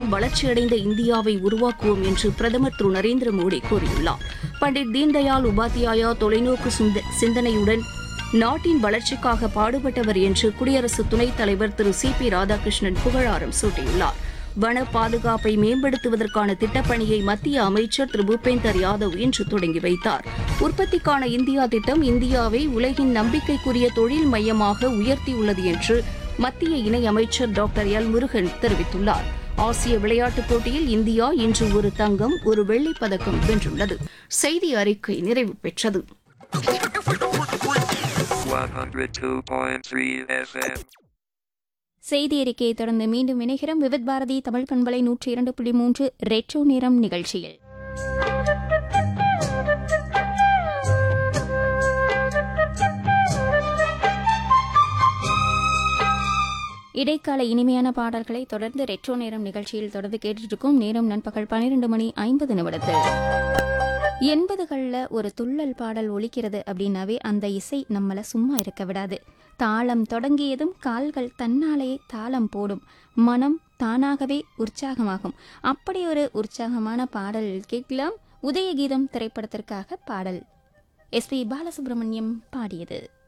வளர்ச்சியடைந்த இந்தியாவை உருவாக்குவோம் என்று பிரதமர் திரு நரேந்திர மோடி கூறியுள்ளார் பண்டிட் தீன்தயாள் உபாத்யாயா தொலைநோக்கு சிந்த- சிந்தனையுடன் நாட்டின் வளர்ச்சிக்காக பாடுபட்டவர் என்று குடியரசு துணைத் தலைவர் திரு சி பி ராதாகிருஷ்ணன் புகழாரம் சூட்டியுள்ளார் வன பாதுகாப்பை மேம்படுத்துவதற்கான திட்டப்பணியை மத்திய அமைச்சர் திரு பூபேந்தர் யாதவ் இன்று தொடங்கி வைத்தார் உற்பத்திக்கான இந்தியா திட்டம் இந்தியாவை உலகின் நம்பிக்கைக்குரிய தொழில் மையமாக உயர்த்தியுள்ளது என்று மத்திய இணையமைச்சர் டாக்டர் எல் முருகன் தெரிவித்துள்ளார் ஆசிய விளையாட்டுப் போட்டியில் இந்தியா இன்று ஒரு தங்கம் ஒரு வெள்ளிப் பதக்கம் வென்றுள்ளது செய்தி அறிக்கை நிறைவு பெற்றது 102.3 FM. செய்தி அறிக்கையை தொடர்ந்து மீண்டும் இணைகிறோம் விவித் பாரதி தமிழ் பண்பலை நூற்றி இரண்டு புள்ளி மூன்று ரெட்ரோ நேரம் நிகழ்ச்சியில் இடைக்கால இனிமையான பாடல்களை தொடர்ந்து ரெட்ரோ நேரம் நிகழ்ச்சியில் தொடர்ந்து கேட்டுட்டு இருக்கோம் நேரம் நண்பகல் பன்னிரண்டு மணி ஐம்பது நிமிடத்தில் எண்பதுகளில் ஒரு துள்ளல் பாடல் ஒலிக்கிறது அப்படின்னாவே அந்த இசை நம்மளை சும்மா இருக்க விடாது தாளம் தொடங்கியதும் கால்கள் தன்னாலேயே தாளம் போடும் மனம் தானாகவே உற்சாகமாகும் அப்படி ஒரு உற்சாகமான பாடல் கேட்கலாம் உதயகீதம் திரைப்படத்திற்காக பாடல் எஸ் பி பாலசுப்ரமணியம் பாடியது